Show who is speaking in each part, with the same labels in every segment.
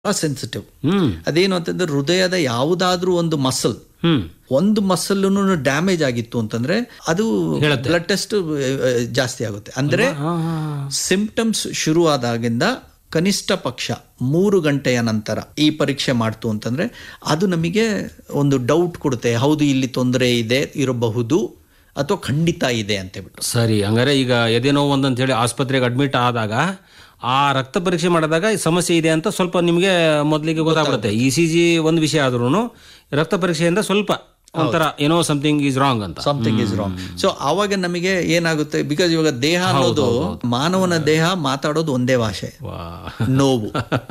Speaker 1: Sensitive
Speaker 2: ಹ್ಮ್
Speaker 1: ಅದೇನು ಅಂತಂದ್ರೆ ಹೃದಯದ ಯಾವುದಾದ್ರೂ ಒಂದು ಮಸಲ್
Speaker 2: ಹ್ಮ್
Speaker 1: ಒಂದು ಮಸಲ್ ಡ್ಯಾಮೇಜ್ ಆಗಿತ್ತು ಅಂತಂದ್ರೆ ಅದು ಬ್ಲಡ್ ಟೆಸ್ಟ್ ಜಾಸ್ತಿ ಆಗುತ್ತೆ ಅಂದ್ರೆ
Speaker 2: ಹಾ, ಹಾ,
Speaker 1: ಸಿಂಪ್ಟಮ್ಸ್ ಶುರು ಆದಾಗಿಂದ ಕನಿಷ್ಠ ಪಕ್ಷ ಮೂರು ಗಂಟೆಯ ನಂತರ ಈ ಪರೀಕ್ಷೆ ಮಾಡ್ತು ಅಂತಂದ್ರೆ ಅದು ನಮಗೆ ಒಂದು ಡೌಟ್ ಕೊಡುತ್ತೆ ಹೌದು ಇಲ್ಲಿ ತೊಂದರೆ ಇದೆ ಇರಬಹುದು ಅಥವಾ ಖಂಡಿತ ಇದೆ ಅಂತ ಹೇಳ್ಬಿಟ್ಟು
Speaker 2: ಸರಿ ಹಂಗಾರೆ ಈಗ ಎದೆ ನೋವು ಒಂದಂತ ಹೇಳಿ ಆಸ್ಪತ್ರೆಗೆ ಅಡ್ಮಿಟ್ ಆದಾಗ ಆ ರಕ್ತ ಪರೀಕ್ಷೆ ಮಾಡಿದಾಗ ಈ ಸಮಸ್ಯೆ ಇದೆ ಅಂತ ಸ್ವಲ್ಪ ನಿಮಗೆ ಮೊದಲಿಗೆ ಗೊತ್ತಾಗ್ಬಿಡುತ್ತೆ ಇ ಸಿ ಜಿ ಒಂದು ವಿಷಯ ಆದ್ರೂ ರಕ್ತ ಪರೀಕ್ಷೆಯಿಂದ ಸ್ವಲ್ಪ ಒಂಥರ ಏನೋ ಸಮಥಿಂಗ್ ಈಸ್ ರಾಂಗ್ ಅಂತ
Speaker 1: ಸಮಥಿಂಗ್ ಇಸ್ ರಾಂಗ್ ಸೊ ಆವಾಗ ನಮಗೆ ಏನಾಗುತ್ತೆ ಬಿಕಾಸ್ ಇವಾಗ ದೇಹ ಅನ್ನೋದು ಮಾನವನ ದೇಹ ಮಾತಾಡೋದು ಒಂದೇ ಭಾಷೆ
Speaker 2: ವಾ
Speaker 1: ನೋವು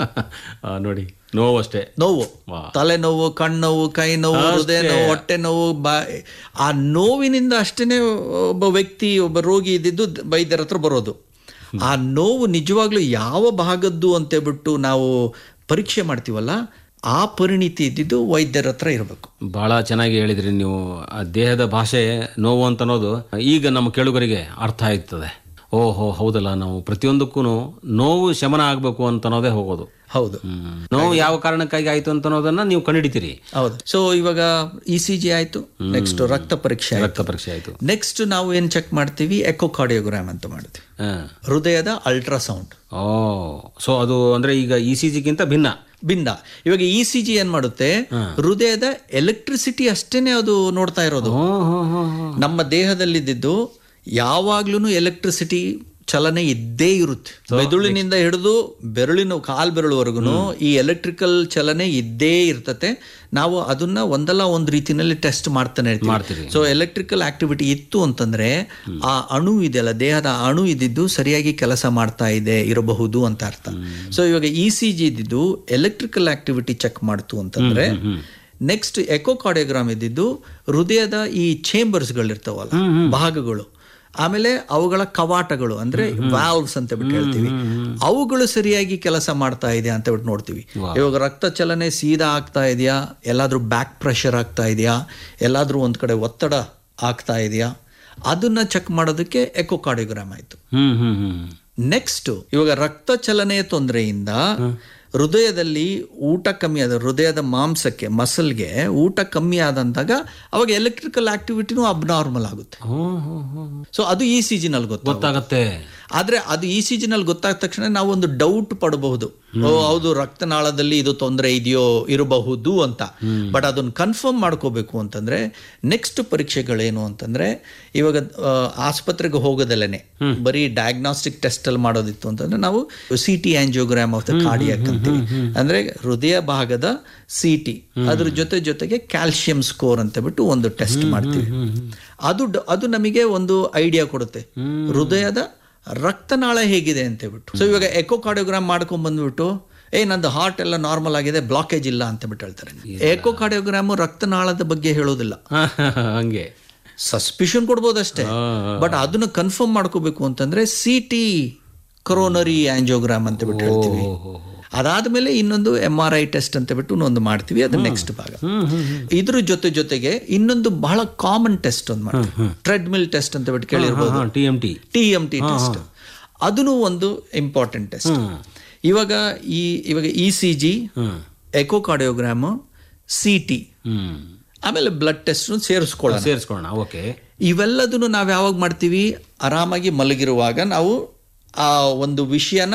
Speaker 2: ಆ, ನೋಡಿ ನೋವು ಅಷ್ಟೇ
Speaker 1: ನೋವು
Speaker 2: ವಾ.
Speaker 1: ತಲೆನೋವು ಕಣ್ಣೋವು ಕೈ ನೋವು ಹೃದಯ ನೋವು ಹೊಟ್ಟೆ ನೋವು ಬಾ ಆ ನೋವಿನಿಂದ ಅಷ್ಟೇನೆ ಒಬ್ಬ ವ್ಯಕ್ತಿ ಒಬ್ಬ ರೋಗಿ ಇದ್ದಿದ್ದು ವೈದ್ಯರ ಹತ್ರ ಬರೋದು ಆ ನೋವು ನಿಜವಾಗ್ಲೂ ಯಾವ ಭಾಗದ್ದು ಅಂತೇಳ್ಬಿಟ್ಟು ನಾವು ಪರೀಕ್ಷೆ ಮಾಡ್ತೀವಲ್ಲ ಆ ಪರಿಣಿತಿ ಇದ್ದಿದ್ದು ವೈದ್ಯರ ಹತ್ರ ಇರಬೇಕು
Speaker 2: ಬಹಳ ಚೆನ್ನಾಗಿ ಹೇಳಿದ್ರಿ ನೀವು ಆ ದೇಹದ ಭಾಷೆ ನೋವು ಅಂತ ಅನ್ನೋದು ಈಗ ನಮ್ಮ ಕೇಳುಗರಿಗೆ ಅರ್ಥ ಆಯ್ತದೆ ಓಹೋ ಹೌದಲ್ಲ ನಾವು ಪ್ರತಿಯೊಂದಕ್ಕೂ ನೋವು ಶಮನ ಆಗಬೇಕು ಅಂತ ಅನ್ನೋದೇ ಹೋಗೋದು
Speaker 1: ಹೌದು
Speaker 2: ಹ್ಮ್. ನೋವು ಯಾವ ಕಾರಣಕ್ಕಾಗಿ ಆಯ್ತು ಅಂತ ಅನ್ನೋದನ್ನ ನೀವು ಕಂಡುಹಿಡಿತೀರಿ
Speaker 1: ಹೌದು ಸೊ ಇವಾಗ ಇ ಸಿ ಜಿ ಆಯ್ತು ನೆಕ್ಸ್ಟ್ ರಕ್ತ ಪರೀಕ್ಷೆ ಆಯ್ತು
Speaker 2: ರಕ್ತ ಪರೀಕ್ಷೆ ಆಯ್ತು
Speaker 1: ನೆಕ್ಸ್ಟ್ ನಾವು ಏನ್ ಚೆಕ್ ಮಾಡ್ತೀವಿ ಎಕೋಕಾರ್ಡಿಯೋಗ್ರಾಮ್ ಅಂತ ಮಾಡ್ತೀವಿ
Speaker 2: ಹಾ.
Speaker 1: ಹೃದಯದ ಅಲ್ಟ್ರಾಸೌಂಡ್
Speaker 2: ಓ ಸೊ ಅದು ಅಂದ್ರೆ ಈಗ ಇ ಸಿ ಜಿಗಿಂತ ಭಿನ್ನ
Speaker 1: ಭಿನ್ನ ಇವಾಗ ಇ ಸಿ ಜಿ ಏನ್ ಮಾಡುತ್ತೆ ಹೃದಯದ ಎಲೆಕ್ಟ್ರಿಸಿಟಿ ಅಷ್ಟೇನೆ ಅದು ನೋಡ್ತಾ ಇರೋದು
Speaker 2: ಹ್ಮ್, ಹ್ಮ್, ಹ್ಮ್, ಹ್ಮ್.
Speaker 1: ನಮ್ಮ ದೇಹದಲ್ಲಿದ್ದು ಯಾವಾಗ್ಲೂ ಎಲೆಕ್ಟ್ರಿಸಿಟಿ ಚಲನೆ ಇದ್ದೇ ಇರುತ್ತೆ ಮೆದುಳಿನಿಂದ ಹಿಡಿದು ಬೆರಳಿನ ಕಾಲ್ ಬೆರಳುವರೆಗೂ ಈ ಎಲೆಕ್ಟ್ರಿಕಲ್ ಚಲನೆ ಇದ್ದೇ ಇರ್ತತೆ ನಾವು ಅದನ್ನ ಒಂದಲ್ಲ ಒಂದು ರೀತಿನಲ್ಲಿ ಟೆಸ್ಟ್ ಮಾಡ್ತಾನೆ ಇರ್ತೀವಿ
Speaker 2: ಮಾಡ್ತೀರಿ
Speaker 1: ಸೊ ಎಲೆಕ್ಟ್ರಿಕಲ್ ಆಕ್ಟಿವಿಟಿ ಇತ್ತು ಅಂತಂದ್ರೆ ಆ ಅಣು ಇದೆಯಲ್ಲ ದೇಹದ ಅಣು ಇದ್ದಿದ್ದು ಸರಿಯಾಗಿ ಕೆಲಸ ಮಾಡ್ತಾ ಇದೆ ಇರಬಹುದು ಅಂತ ಅರ್ಥ ಸೊ ಇವಾಗ ಇ ಸಿ ಜಿ ಇದ್ದಿದ್ದು ಎಲೆಕ್ಟ್ರಿಕಲ್ ಆಕ್ಟಿವಿಟಿ ಚೆಕ್ ಮಾಡ್ತು ಅಂತಂದ್ರೆ ನೆಕ್ಸ್ಟ್ ಎಕೋಕಾರ್ಡಿಯೋಗ್ರಾಮ್ ಇದ್ದಿದ್ದು ಹೃದಯದ ಈ ಚೇಂಬರ್ಸ್ಗಳಿರ್ತಾವಲ್ಲ ಭಾಗಗಳು ಆಮೇಲೆ ಅವುಗಳ ಕವಾಟಗಳು ಅಂದ್ರೆ ವಾಲ್ವ್ಸ್ ಅಂತ ಬಿಟ್ಟು ಹೇಳ್ತೀವಿ ಅವುಗಳು ಸರಿಯಾಗಿ ಕೆಲಸ ಮಾಡ್ತಾ ಇದೆ ಅಂತ ಬಿಟ್ಟು ನೋಡ್ತೀವಿ ಇವಾಗ ರಕ್ತ ಚಲನೆ ಸೀದಾ ಆಗ್ತಾ ಇದೆಯಾ ಎಲ್ಲಾದ್ರೂ ಬ್ಯಾಕ್ ಪ್ರೆಷರ್ ಆಗ್ತಾ ಇದೆಯಾ ಎಲ್ಲಾದ್ರೂ ಒಂದ್ ಕಡೆ ಒತ್ತಡ ಆಗ್ತಾ ಇದೆಯಾ ಅದನ್ನ ಚೆಕ್ ಮಾಡೋದಕ್ಕೆ ಎಕೋಕಾರ್ಡಿಯೋಗ್ರಾಮ್ ಆಯ್ತು
Speaker 2: ಹ್ಮ್ ಹ್ಮ್ ಹ್ಮ್
Speaker 1: ನೆಕ್ಸ್ಟ್ ಇವಾಗ ರಕ್ತ ಚಲನೆಯ ತೊಂದರೆಯಿಂದ ಹೃದಯದಲ್ಲಿ ಊಟ ಕಮ್ಮಿ ಆದ ಹೃದಯದ ಮಾಂಸಕ್ಕೆ ಮಸಲ್ಗೆ ಊಟ ಕಮ್ಮಿ ಆದಂತಾಗ ಅವಾಗ ಎಲೆಕ್ಟ್ರಿಕಲ್ ಆಕ್ಟಿವಿಟಿನೂ ಅಬ್ನಾರ್ಮಲ್ ಆಗುತ್ತೆ
Speaker 2: ಹ್ಮ್, ಹ್ಮ್, ಹ್ಮ್.
Speaker 1: ಸೊ ಅದು ಇ ಸಿ ಜಿನಲ್ಲಿ ಗೊತ್ತು
Speaker 2: ಗೊತ್ತಾಗತ್ತೆ
Speaker 1: ಆದ್ರೆ ಅದು ಇ ಸಿ ಜಿನಲ್ಲಿ ಗೊತ್ತಾದ ತಕ್ಷಣ ನಾವು ಒಂದು ಡೌಟ್ ಪಡಬಹುದು ಓ ಹೌದು ರಕ್ತನಾಳದಲ್ಲಿ ಇದು ತೊಂದರೆ ಇದೆಯೋ ಇರಬಹುದು ಅಂತ ಬಟ್ ಅದನ್ನ ಕನ್ಫರ್ಮ್ ಮಾಡ್ಕೋಬೇಕು ಅಂತಂದ್ರೆ ನೆಕ್ಸ್ಟ್ ಪರೀಕ್ಷೆಗಳೇನು ಅಂತಂದ್ರೆ ಇವಾಗ ಆ, ಆಸ್ಪತ್ರೆಗೆ ಹೋಗೋದಲ್ಲೇನೆ ಬರೀ ಡಯಾಗ್ನಾಸ್ಟಿಕ್ ಟೆಸ್ಟ್ ಅಲ್ಲಿ ಮಾಡೋದಿತ್ತು ಅಂತಂದ್ರೆ ನಾವು C T angiogram of the cardiac ಅಂತೀವಿ ಅಂದ್ರೆ ಹೃದಯ ಭಾಗದ ಸಿ ಟಿ ಅದ್ರ ಜೊತೆ ಜೊತೆಗೆ ಕ್ಯಾಲ್ಸಿಯಂ ಸ್ಕೋರ್ ಅಂತ ಬಿಟ್ಟು ಒಂದು ಟೆಸ್ಟ್ ಮಾಡ್ತೀವಿ ಅದು ಡ- ಅದು ನಮಗೆ ಒಂದು ಐಡಿಯಾ ಕೊಡುತ್ತೆ ಹೃದಯದ ರಕ್ತನಾಳ ಹೇಗಿದೆ ಅಂತ ಹೇಳ್ಬಿಟ್ಟು ಸೊ ಇವಾಗ ಎಕೋಕಾರ್ಡಿಯೋಗ್ರಾಮ್ ಮಾಡ್ಕೊಂಡ್ ಬಂದ್ಬಿಟ್ಟು ಏ ನಂದು ಹಾರ್ಟ್ ಎಲ್ಲ ನಾರ್ಮಲ್ ಆಗಿದೆ ಬ್ಲಾಕೇಜ್ ಇಲ್ಲ ಅಂತ ಬಿಟ್ಟು ಹೇಳ್ತಾರೆ ಎಕೋಕಾರ್ಡಿಯೋಗ್ರಾಮ್ ರಕ್ತನಾಳದ ಬಗ್ಗೆ ಹೇಳೋದಿಲ್ಲ
Speaker 2: ಹಂಗೆ
Speaker 1: ಸಸ್ಪಿಷನ್ ಕೊಡ್ಬೋದಷ್ಟೇ ಬಟ್ ಅದನ್ನ ಕನ್ಫರ್ಮ್ ಮಾಡ್ಕೋಬೇಕು ಅಂತಂದ್ರೆ ಸಿ ಟಿ ಕೊರೋನರಿ ಆಂಜಿಯೋಗ್ರಾಮ್ ಅಂತ ಬಿಟ್ಟು ಹೇಳ್ತೀವಿ ಅದಾದ್ಮೇಲೆ ಇನ್ನೊಂದು ಎಂ ಆರ್ ಐ ಟೆಸ್ಟ್ ಅಂತ ಬಿಟ್ಟು ಒಂದು ಮಾಡ್ತೀವಿ ಅದು ನೆಕ್ಸ್ಟ್ ಭಾಗ ಇದ್ರ ಜೊತೆ ಜೊತೆಗೆ ಇನ್ನೊಂದು ಬಹಳ ಕಾಮನ್ ಟೆಸ್ಟ್ ಒಂದು ಮಾಡ್ತೀವಿ ಟ್ರೆಡ್ಮಿಲ್ ಟೆಸ್ಟ್ ಅಂತ ಬಿಟ್ಟು ಕೇಳಿರ್ಬೋದು
Speaker 2: T M T
Speaker 1: T M T test ಅದನ್ನು ಒಂದು ಇಂಪಾರ್ಟೆಂಟ್ ಟೆಸ್ಟ್ ಇವಾಗ ಈ ಇವಾಗ E C G echocardiogram C T
Speaker 2: hmm
Speaker 1: ಆಮೇಲೆ ಬ್ಲಡ್ ಟೆಸ್ಟ್ ಸೇರಿಸ್ಕೊಳ್ಳೋಣ
Speaker 2: ಸೇರಿಸ್ಕೊಳ್ಳೋಣ ಓಕೆ
Speaker 1: ಇವೆಲ್ಲದನ್ನು ನಾವು ಯಾವಾಗ ಮಾಡ್ತೀವಿ ಆರಾಮಾಗಿ ಮಲಗಿರುವಾಗ ನಾವು ಆ ಒಂದು ವಿಷಯನ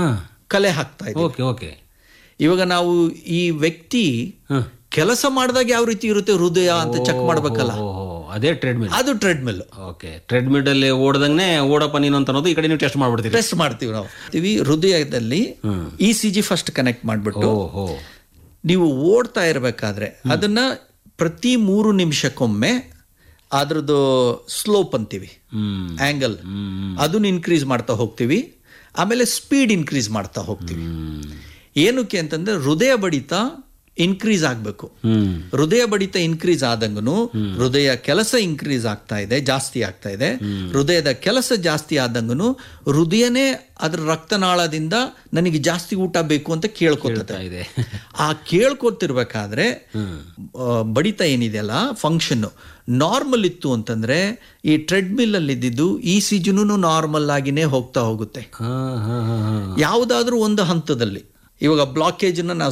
Speaker 1: ಕಲೆ ಹಾಕ್ತಾ ಇದ್ದೀವಿ
Speaker 2: ಓಕೆ ಓಕೆ
Speaker 1: ಇವಾಗ ನಾವು ಈ ವ್ಯಕ್ತಿ ಕೆಲಸ ಮಾಡಿದಾಗ ಯಾವ ರೀತಿ ಇರುತ್ತೆ ಹೃದಯ ಅಂತ ಚೆಕ್ ಮಾಡ್ಬೇಕಲ್ಲ
Speaker 2: ಓಹೋ ಅದೇ ಟ್ರೆಡ್ಮಿಲ್
Speaker 1: ಅದು ಟ್ರೆಡ್ಮಿಲ್
Speaker 2: ಓಕೆ ಟ್ರೆಡ್ಮಿಲ್ ಅಲ್ಲಿ ಓಡ್ದಂಗೆ ಓಡಪ್ಪ ನೀನು ಅಂತ ಅನ್ನೋದು ಈ ಕಡೆ ನೀವು ಟೆಸ್ಟ್ ಮಾಡ್ಬಿಡ್ತೀರಿ
Speaker 1: ಟೆಸ್ಟ್ ಮಾಡ್ತೀವಿ ನಾವು ಇವಿ ಹೃದಯದಲ್ಲಿ E C G first connect ಮಾಡಿಬಿಟ್ಟು
Speaker 2: ಓಹೋ
Speaker 1: ನೀವು ಓಡ್ತಾ ಇರಬೇಕಾದ್ರೆ ಅದನ್ನ ಪ್ರತಿ ಮೂರು ನಿಮಿಷಕ್ಕೊಮ್ಮೆ ಅದ್ರದ್ದು ಸ್ಲೋಪ್ ಅಂತೀವಿ
Speaker 2: ಹ್ಮ್
Speaker 1: ಆಂಗಲ್
Speaker 2: ಹ್ಮ್
Speaker 1: ಅದನ್ನ ಇನ್ಕ್ರೀಸ್ ಮಾಡ್ತಾ ಹೋಗ್ತೀವಿ ಆಮೇಲೆ ಸ್ಪೀಡ್ ಇನ್ಕ್ರೀಸ್ ಮಾಡ್ತಾ ಹೋಗ್ತೀವಿ
Speaker 2: ಹ್ಮ್
Speaker 1: ಏನಕ್ಕೆ ಅಂತಂದ್ರೆ ಹೃದಯ ಬಡಿತ ಇನ್ಕ್ರೀಸ್ ಆಗಬೇಕು
Speaker 2: ಹ್ಮ್
Speaker 1: ಹೃದಯ ಬಡಿತ ಇನ್ಕ್ರೀಸ್ ಆದಂಗೂ ಹೃದಯ ಕೆಲಸ ಇನ್ಕ್ರೀಸ್ ಆಗ್ತಾ ಇದೆ ಜಾಸ್ತಿ ಆಗ್ತಾ ಇದೆ ಹೃದಯದ ಕೆಲಸ ಜಾಸ್ತಿ ಆದಂಗೂ ಹೃದಯನೇ ಅದ್ರ ರಕ್ತನಾಳದಿಂದ ನನಗೆ ಜಾಸ್ತಿ ಊಟ ಬೇಕು ಅಂತ ಕೇಳ್ಕೊತದೆ
Speaker 2: ಇದೆ
Speaker 1: ಆ ಕೇಳ್ಕೊತಿರ್ಬೇಕಾದ್ರೆ ಆ, ಬಡಿತ ಏನಿದೆಯಲ್ಲ ಫಂಕ್ಷನ್ ನಾರ್ಮಲ್ ಇತ್ತು ಅಂತಂದ್ರೆ ಈ ಟ್ರೆಡ್ಮಿಲ್ ಅಲ್ಲಿ ಇದ್ದಿದ್ದು ಈ ಸಿಜುನು ನಾರ್ಮಲ್ ಆಗಿನೇ ಹೋಗ್ತಾ ಹೋಗುತ್ತೆ
Speaker 2: ಹಾ ಹಾ ಹಾ ಹಾ
Speaker 1: ಯಾವುದಾದ್ರೂ ಒಂದು ಹಂತದಲ್ಲಿ ಇವಾಗ ಬ್ಲಾಕೇಜ್ ನಾವು